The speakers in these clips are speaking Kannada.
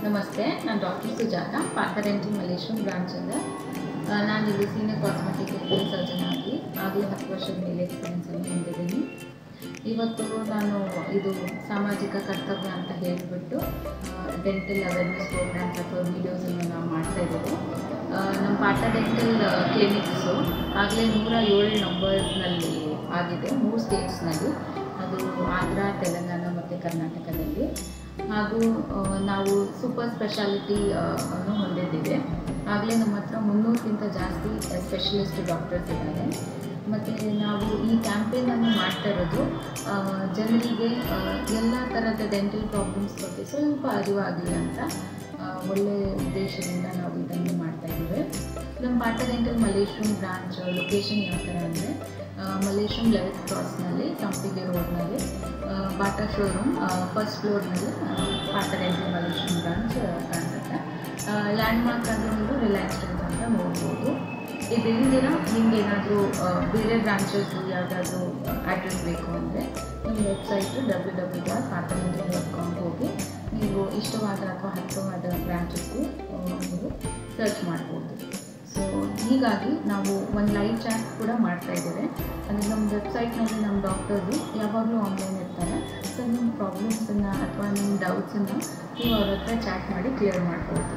ನಮಸ್ತೆ ನಾನು ಡಾಕ್ಟರ್ ಸುಜಾತ ಪಾತರೆಂಟಿ ಮಲೇಶ್ವರಂ ಬ್ರಾಂಚಿಂದ ಆ, ನಾನು ಇಲ್ಲಿ ಸೀನಿಯರ್ ಕಾಸ್ಮೆಟಿಕ್ ಡೆಂಟಲ್ ಸರ್ಜನ್ ಆಗಿ ಆಗಲೇ ಹತ್ತು ವರ್ಷದ ಮೇಲೆ ಎಕ್ಸ್ಪೀರಿಯನ್ಸನ್ನು ಹೊಂದಿದ್ದೀನಿ ಇವತ್ತು ನಾನು ಇದು ಸಾಮಾಜಿಕ ಕರ್ತವ್ಯ ಅಂತ ಹೇಳಿಬಿಟ್ಟು ಡೆಂಟಲ್ ಅವೇರ್ನೆಸ್ ಪ್ರೋಗ್ರಾಮ್ಸ್ ಅಥವಾ ವೀಡಿಯೋಸನ್ನು ನಾವು ಮಾಡ್ತಾ ಇದ್ದೀವಿ ಆ, ನಮ್ಮ ಪಾಠ ಡೆಂಟಲ್ ಕ್ಲಿನಿಕ್ಸು ಆಗಲೇ ನೂರ ಏಳು ನಂಬರ್ಸ್ನಲ್ಲಿ ಆಗಿದೆ ಮೂರು ಸ್ಟೇಟ್ಸ್ನಲ್ಲಿ ಅದು ಆಂಧ್ರ ತೆಲಂಗಾಣ ಮತ್ತು ಕರ್ನಾಟಕದಲ್ಲಿ ಹಾಗೂ ಆ, ನಾವು ಸೂಪರ್ ಸ್ಪೆಷಾಲಿಟಿ ಅನ್ನು ಹೊಂದಿದ್ದೇವೆ ಆಗಲೇ ನಮ್ಮ ಹತ್ರ ಮುನ್ನೂರಕ್ಕಿಂತ ಜಾಸ್ತಿ ಸ್ಪೆಷಲಿಸ್ಟ್ ಡಾಕ್ಟರ್ಸ್ ಇದ್ದಾರೆ ಮತ್ತು ನಾವು ಈ ಕ್ಯಾಂಪೇನನ್ನು ಮಾಡ್ತಾ ಇರೋದು ಆ, ಜನರಿಗೆ ಆ, ಎಲ್ಲ ಥರದ ಡೆಂಟಲ್ ಪ್ರಾಬ್ಲಮ್ಸ್ ಬಗ್ಗೆ ಸ್ವಲ್ಪ ಅರಿವಾಗಲಿ ಅಂತ ಆ, ಒಳ್ಳೆಯ ಉದ್ದೇಶದಿಂದ ನಾವು ಇದನ್ನು ಮಾಡ್ತಾ ಇದ್ದೇವೆ ನಮ್ಮ ಪಾಠ ಡೆಂಟಲ್ ಮಲೇಶ್ವರಂ ಬ್ರಾಂಚ್ ಲೊಕೇಶನ್ ಯಾವ ಥರ ಅಂದರೆ ಮಲೇಶ್ವರಂ ಲೆವೆತ್ ಕ್ರಾಸ್ನಲ್ಲಿ ಸಂಪಿಗೆ ರೋಡ್ನಲ್ಲಿ ಆ, ಬಾಟಾ ಶೋರೂಮ್ ಫಸ್ಟ್ ಫ್ಲೋರ್ನಲ್ಲಿ ಪಾಠ ಡೆಂಟಲ್ ಮಲೇಶ್ವರಂ ಬ್ರಾಂಚ್ ಕಾಣಿಸುತ್ತೆ ಲ್ಯಾಂಡ್ಮಾರ್ಕ್ ಅಂದರೆ ನೀವು ರಿಲಯನ್ಸ್ ಟ್ರೆಂಡ್ಸ್ ಅಂತ ನೋಡ್ಬೋದು ಇದರಿಂದ ನಿಮ್ಗೆ ಏನಾದರೂ ಬೇರೆ ಬ್ರಾಂಚಸ್ ಯಾವುದಾದ್ರೂ ಅಡ್ರೆಸ್ ಬೇಕು ಅಂದರೆ ನಿಮ್ಮ website W W dot Patharanji dot com ಹೋಗಿ ನೀವು ಇಷ್ಟವಾದ ಅಥವಾ ಹತ್ತಿರವಾದ ಬ್ರಾಂಚಸ್ಗೂ ನೀವು ಸರ್ಚ್ ಮಾಡ್ಬೋದು ಸೊ ಹೀಗಾಗಿ ನಾವು ಒಂದು ಲೈವ್ ಚಾಟ್ ಕೂಡ ಮಾಡ್ತಾ ಇದ್ದೇವೆ ಅಂದರೆ ನಮ್ಮ ವೆಬ್ಸೈಟ್ನಲ್ಲಿ ನಮ್ಮ ಡಾಕ್ಟರ್ಸು ಯಾವಾಗಲೂ ಆನ್ಲೈನ್ ಇರ್ತಾರೆ ಸೊ ನಿಮ್ಮ ಪ್ರಾಬ್ಲಮ್ಸನ್ನು ಅಥವಾ ನಿಮ್ಮ ಡೌಟ್ಸನ್ನು ನೀವು ಅವ್ರ ಹತ್ರ ಚಾಟ್ ಮಾಡಿ ಕ್ಲಿಯರ್ ಮಾಡ್ಬೋದು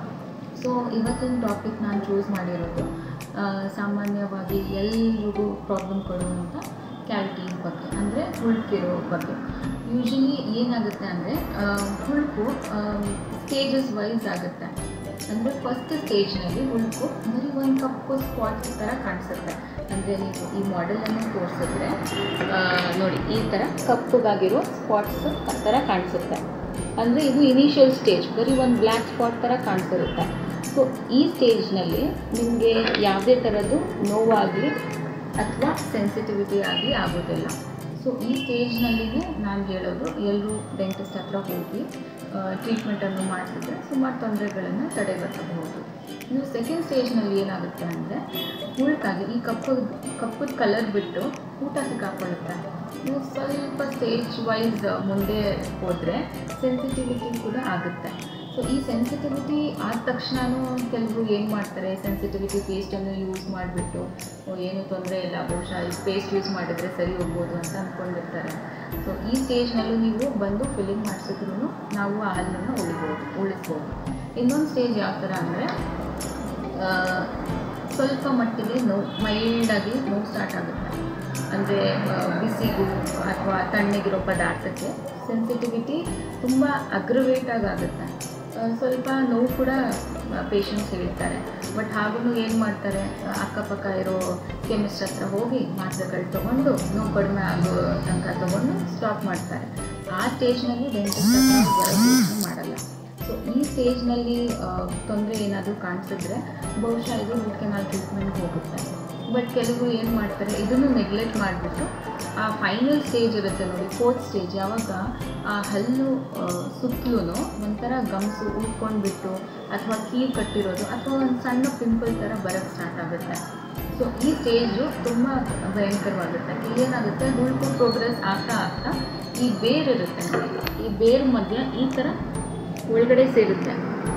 ಸೊ ಇವತ್ತಿನ ಟಾಪಿಕ್ ನಾನು ಚೂಸ್ ಮಾಡಿರೋದು ಆ, ಸಾಮಾನ್ಯವಾಗಿ ಎಲ್ರಿಗೂ ಪ್ರಾಬ್ಲಮ್ ಕೊಡುವಂಥ ಕ್ಯಾವಿಟೀಸ್ ಬಗ್ಗೆ ಅಂದರೆ ಹುಳುಕಿರೋ ಬಗ್ಗೆ ಯೂಶಲಿ ಏನಾಗುತ್ತೆ ಅಂದರೆ ಹುಳುಕು ಸ್ಟೇಜಸ್ ವೈಸ್ ಆಗುತ್ತೆ ಅಂದರೆ ಫಸ್ಟ್ ಸ್ಟೇಜ್ನಲ್ಲಿ ಹುಳುಕು ಬರೀ ಒಂದು ಕಪ್ಪು ಸ್ಪಾಟ್ಸ್ ಥರ ಕಾಣಿಸುತ್ತೆ ಅಂದರೆ ನೀವು ಈ ಮಾಡೆಲನ್ನು ತೋರಿಸಿದ್ರೆ ಆ, ನೋಡಿ ಈ ಥರ ಕಪ್ಪಗಾಗಿರೋ ಸ್ಪಾಟ್ಸ್ ಥರ ಕಾಣಿಸುತ್ತೆ ಅಂದರೆ ಇದು ಇನಿಷಿಯಲ್ ಸ್ಟೇಜ್ ಬರೀ ಒಂದು ಬ್ಲ್ಯಾಕ್ ಸ್ಪಾಟ್ ಥರ ಕಾಣಿಸಿರುತ್ತೆ ಸೊ ಈ ಸ್ಟೇಜ್ನಲ್ಲಿ ನಿಮಗೆ ಯಾವುದೇ ಥರದ್ದು ನೋವಾಗಲಿ ಅಥವಾ ಸೆನ್ಸಿಟಿವಿಟಿ ಆಗಲಿ ಆಗೋದಿಲ್ಲ ಸೊ ಈ ಸ್ಟೇಜ್ನಲ್ಲಿನೇ ನಾನು ಹೇಳೋದು ಎಲ್ಲರೂ ಡೆಂಟಿಸ್ಟ್ ಹತ್ರ ಹೋಗಿ ಟ್ರೀಟ್ಮೆಂಟನ್ನು ಮಾಡಿಸಿದ್ರೆ ಸುಮಾರು ತೊಂದರೆಗಳನ್ನು ತಡೆಗಟ್ಟಬಹುದು ಇನ್ನು ಸೆಕೆಂಡ್ ಸ್ಟೇಜ್ನಲ್ಲಿ ಏನಾಗುತ್ತೆ ಅಂದರೆ ಉಳ್ಕಾಗಿ ಈ ಕಪ್ಪು ಕಪ್ಪದ ಕಲರ್ ಬಿಟ್ಟು ಊಟ ಸಿಕ್ಕಾಕೊಳ್ಳುತ್ತೆ ನೀವು ಸ್ವಲ್ಪ ಸ್ಟೇಜ್ ವೈಸ್ ಮುಂದೆ ಹೋದರೆ ಸೆನ್ಸಿಟಿವಿಟಿ ಕೂಡ ಆಗುತ್ತೆ ಸೊ ಈ ಸೆನ್ಸಿಟಿವಿಟಿ ಆದ ತಕ್ಷಣವೂ ಕೆಲವರು ಏನು ಮಾಡ್ತಾರೆ ಸೆನ್ಸಿಟಿವಿಟಿ ಪೇಸ್ಟನ್ನು ಯೂಸ್ ಮಾಡಿಬಿಟ್ಟು ಏನು ತೊಂದರೆ ಇಲ್ಲ ಬಹುಶಃ ಈ ಪೇಸ್ಟ್ ಯೂಸ್ ಮಾಡಿದರೆ ಸರಿ ಹೋಗ್ಬೋದು ಅಂತ ಅಂದ್ಕೊಂಡಿರ್ತಾರೆ ಸೊ ಈ ಸ್ಟೇಜ್ನಲ್ಲೂ ನೀವು ಬಂದು ಫಿಲ್ಲಿಂಗ್ ಮಾಡಿಸಿದ್ರು ನಾವು ಆ ಹಲ್ಲನ್ನು ಉಳಿಬೋದು ಉಳಿಸ್ಬೋದು ಇನ್ನೊಂದು ಸ್ಟೇಜ್ ಯಾವ ಥರ ಅಂದರೆ ಸ್ವಲ್ಪ ಮಟ್ಟಿಗೆ ನೋವು ಮೈಲ್ಡಾಗಿ ನೋವು ಸ್ಟಾರ್ಟ್ ಆಗುತ್ತೆ ಅಂದರೆ ಬಿಸಿಗೂ ಅಥವಾ ತಣ್ಣಗಿರೋ ಪದಾರ್ಥಕ್ಕೆ ಸೆನ್ಸಿಟಿವಿಟಿ ತುಂಬ ಅಗ್ರವೇಟಾಗಿ ಆಗುತ್ತೆ ಆ, ಸ್ವಲ್ಪ ನೋವು ಕೂಡ ಪೇಷಂಟ್ಸ್ ಹೇಳ್ತಾರೆ ಬಟ್ ಹಾಗೂ ಏನು ಮಾಡ್ತಾರೆ ಆ, ಅಕ್ಕಪಕ್ಕ ಇರೋ ಕೆಮಿಸ್ಟ್ ಹತ್ರ ಹೋಗಿ ಮಾತ್ರೆಗಳು ತೊಗೊಂಡು ನೋವು ಕಡಿಮೆ ಆಗೋ ತನಕ ತೊಗೊಂಡು ಸ್ಟಾಪ್ ಮಾಡ್ತಾರೆ ಆ ಸ್ಟೇಜ್ನಲ್ಲಿ ಡೆಂಟಿಸ್ಟ್ ಹತ್ರ ಬರೋದು ಯೋಚ್ನೆ ಮಾಡಲ್ಲ ಸೊ ಈ ಸ್ಟೇಜ್ನಲ್ಲಿ ತೊಂದರೆ ಏನಾದರೂ ಕಾಣಿಸಿದ್ರೆ ಬಹುಶಃ ಇದು ರೂಟ್ ಕೆನಾಲ್ ಟ್ರೀಟ್ಮೆಂಟ್ ಹೋಗುತ್ತೆ ಬಟ್ ಕೆಲವರು ಏನು ಮಾಡ್ತಾರೆ ಇದನ್ನು ನೆಗ್ಲೆಕ್ಟ್ ಮಾಡಿಬಿಟ್ಟು ಆ ಫೈನಲ್ ಸ್ಟೇಜ್ ಇರುತ್ತೆ ನೋಡಿ ಫೋರ್ತ್ ಸ್ಟೇಜ್ ಯಾವಾಗ ಆ ಹಲ್ಲು ಸುತ್ತಲೂ ಒಂಥರ ಗಮ್ಸು ಉಟ್ಕೊಂಡ್ಬಿಟ್ಟು ಅಥವಾ ಕೀವು ಕಟ್ಟಿರೋದು ಅಥವಾ ಒಂದು ಸಣ್ಣ ಪಿಂಪಲ್ ಥರ ಬರೋಕ್ಕೆ ಸ್ಟಾರ್ಟ್ ಆಗುತ್ತೆ ಸೊ ಈ ಸ್ಟೇಜು ತುಂಬ ಭಯಂಕರವಾಗುತ್ತೆ ಏನಾಗುತ್ತೆ ಹುಳ್ಕು ಪ್ರೋಗ್ರೆಸ್ ಆಗ್ತಾ ಆಗ್ತಾ ಈ ಬೇರ್ ಇರುತ್ತೆ ನೋಡಿ ಈ ಬೇರ್ ಮಧ್ಯ ಈ ಥರ ಒಳಗಡೆ ಸೇರುತ್ತೆ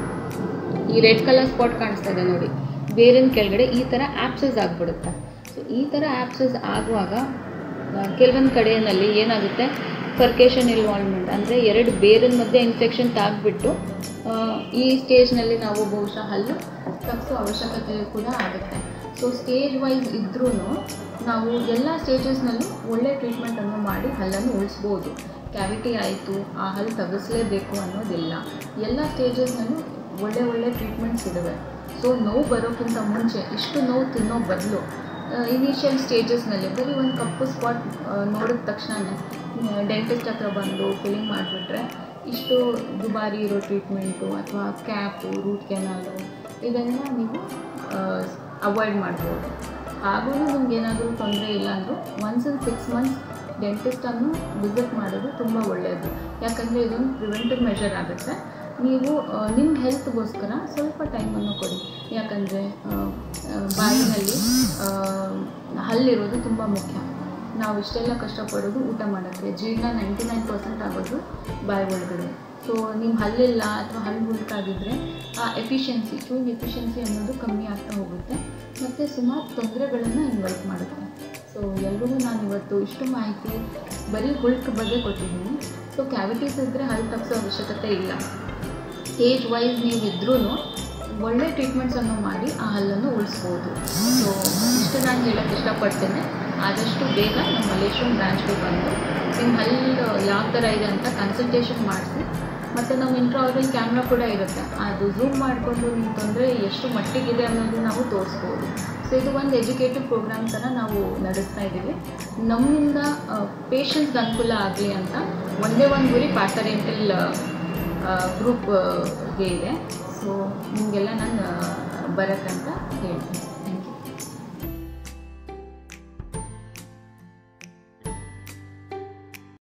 ಈ ರೆಡ್ ಕಲರ್ ಸ್ಪಾಟ್ ಕಾಣಿಸ್ತಾ ಇದೆ ನೋಡಿ ಬೇರಿನ ಕೆಳಗಡೆ ಈ ಥರ ಆ್ಯಪ್ಸಸ್ ಆಗಿಬಿಡುತ್ತೆ ಸೊ ಈ ಥರ ಆ್ಯಪ್ಸಸ್ ಆಗುವಾಗ ಕೆಲವೊಂದು ಕಡೆಯಲ್ಲಿ ಏನಾಗುತ್ತೆ ಫರ್ಕೇಷನ್ ಇನ್ವಾಲ್ವ್ಮೆಂಟ್ ಅಂದರೆ ಎರಡು ಬೇರಿನ ಮಧ್ಯೆ ಇನ್ಫೆಕ್ಷನ್ ತಾಗ್ಬಿಟ್ಟು ಆ, ಈ ಸ್ಟೇಜ್ನಲ್ಲಿ ನಾವು ಬಹುಶಃ ಹಲ್ಲು ತಗ್ಸೋ ಅವಶ್ಯಕತೆ ಕೂಡ ಆಗುತ್ತೆ ಸೊ ಸ್ಟೇಜ್ ವೈಸ್ ಇದ್ರೂ ನಾವು ಎಲ್ಲ ಸ್ಟೇಜಸ್ನಲ್ಲೂ ಒಳ್ಳೆ ಟ್ರೀಟ್ಮೆಂಟನ್ನು ಮಾಡಿ ಹಲ್ಲನ್ನು ಉಳಿಸ್ಬೋದು ಕ್ಯಾವಿಟಿ ಆಯಿತು ಆ ಹಲ್ಲು ತೆಗೆಸಲೇಬೇಕು ಅನ್ನೋದಿಲ್ಲ ಎಲ್ಲ ಸ್ಟೇಜಸ್ನಲ್ಲೂ ಒಳ್ಳೆ ಒಳ್ಳೆ ಟ್ರೀಟ್ಮೆಂಟ್ಸ್ ಇದ್ದಾವೆ ಸೊ ನೋವು ಬರೋಕ್ಕಿಂತ ಮುಂಚೆ ಇಷ್ಟು ನೋವು ತಿನ್ನೋ ಬದಲು ಇನಿಷಿಯಲ್ ಸ್ಟೇಜಸ್ನಲ್ಲಿ ಬರೀ ಒಂದು ಕಪ್ಪು ಸ್ಪಾಟ್ ನೋಡಿದ ತಕ್ಷಣವೇ ಡೆಂಟಿಸ್ಟ್ ಹತ್ರ ಬಂದು ಫಿಲ್ಲಿಂಗ್ ಮಾಡಿಬಿಟ್ರೆ ಇಷ್ಟು ದುಬಾರಿ ಇರೋ ಟ್ರೀಟ್ಮೆಂಟು ಅಥವಾ ಕ್ಯಾಪು ರೂಟ್ ಕೆನಾಲು ಇದನ್ನು ನೀವು ಅವಾಯ್ಡ್ ಮಾಡ್ಬೋದು ಹಾಗೂ ನಿಮ್ಗೆ ಏನಾದರೂ ತೊಂದರೆ ಇಲ್ಲ ಅಂದರೂ ಒನ್ಸ್ ಇನ್ ಸಿಕ್ಸ್ ಮಂತ್ಸ್ ಡೆಂಟಿಸ್ಟನ್ನು ವಿಸಿಟ್ ಮಾಡೋದು ತುಂಬ ಒಳ್ಳೆಯದು ಯಾಕಂದರೆ ಇದೊಂದು ಪ್ರಿವೆಂಟಿವ್ ಮೆಷರ್ ಆಗುತ್ತೆ ನೀವು ನಿಮ್ಮ ಹೆಲ್ತ್ಗೋಸ್ಕರ ಸ್ವಲ್ಪ ಟೈಮನ್ನು ಕೊಡಿ ಯಾಕಂದರೆ ಬಾಯಿನಲ್ಲಿ ಆ, ಹಲ್ಲಿರೋದು ತುಂಬ ಮುಖ್ಯ ನಾವು ಇಷ್ಟೆಲ್ಲ ಕಷ್ಟಪಡೋದು ಊಟ ಮಾಡೋಕ್ಕೆ ಜೀರ್ಣ ನೈಂಟಿ ನೈನ್ ಪರ್ಸೆಂಟ್ ಆಗೋದು ಬಾಯಿ ಒಳಗಡೆ ಸೊ ನಿಮ್ಮ ಹಲ್ಲಿಲ್ಲ ಅಥವಾ ಹಲ್ಲು ಹುಡುಕಾಗಿದ್ದರೆ ಆ ಎಫಿಷಿಯನ್ಸಿ ಚೂಯಿಂಗ್ ಎಫಿಷಿಯನ್ಸಿ ಅನ್ನೋದು ಕಮ್ಮಿ ಆಗ್ತಾ ಹೋಗುತ್ತೆ ಮತ್ತು ಸುಮಾರು ತೊಂದರೆಗಳನ್ನು ಇನ್ವೈಟ್ ಮಾಡುತ್ತೆ ಸೊ ಎಲ್ರಿಗೂ ನಾನು ಇವತ್ತು ಇಷ್ಟು ಮಾಹಿತಿ ಬರೀ ಹುಳ್ಕ್ ಬಗ್ಗೆ ಕೊಟ್ಟಿದ್ದೀನಿ ಸೊ ಕ್ಯಾವಿಟೀಸ್ ಇದ್ದರೆ ಹಲ್ಲು ತಪ್ಪಿಸೋ ಅವಶ್ಯಕತೆ ಇಲ್ಲ ಏಜ್ ವೈಸ್ ನೀವು ಇದ್ರೂ ಒಳ್ಳೆ ಟ್ರೀಟ್ಮೆಂಟ್ಸನ್ನು ಮಾಡಿ ಆ ಹಲ್ಲನ್ನು ಉಳಿಸ್ಬೋದು ಸೊ ಇಷ್ಟು ನಾನು ಹೇಳೋಕ್ಕೆ ಇಷ್ಟಪಡ್ತೇನೆ ಆದಷ್ಟು ಬೇಗ ನಮ್ಮ ಮಲೇಶ್ವರಂ ಬ್ರಾಂಚ್ಗೆ ಬಂದು ನಿಮ್ಮ ಹಲ್ಲು ಯಾವ ಥರ ಇದೆ ಅಂತ ಕನ್ಸಲ್ಟೇಷನ್ ಮಾಡಿಸಿ ಮತ್ತು ನಮ್ಮ ಇಂಟ್ರಾವರಲ್ ಕ್ಯಾಮ್ರಾ ಕೂಡ ಇರುತ್ತೆ ಅದು ಝೂಮ್ ಮಾಡಿಕೊಂಡು ನಿಮ್ಮ ತೊಂದರೆ ಎಷ್ಟು ಮಟ್ಟಿಗಿದೆ ಅನ್ನೋದು ನಾವು ತೋರಿಸ್ಬೋದು ಸೊ ಇದು ಒಂದು ಎಜುಕೇಟಿವ್ ಪ್ರೋಗ್ರಾಮ್ ಥರ ನಾವು ನಡೆಸ್ತಾ ಇದ್ದೀವಿ ನಮ್ಮಿಂದ ಪೇಷಂಟ್ಸ್ಗೆ ಅನುಕೂಲ ಆಗಲಿ ಅಂತ ಒಂದೇ ಒಂದು ಗುರಿ ಪ್ಯಾಟರೆಂಟಲ್ ಗ್ರೂಪ್ಗೆ ಇದೆ ಸೊ ನಿಮಗೆಲ್ಲ ನಾನು ಬರೋಕ್ಕಂತ ಹೇಳ್ತೀನಿ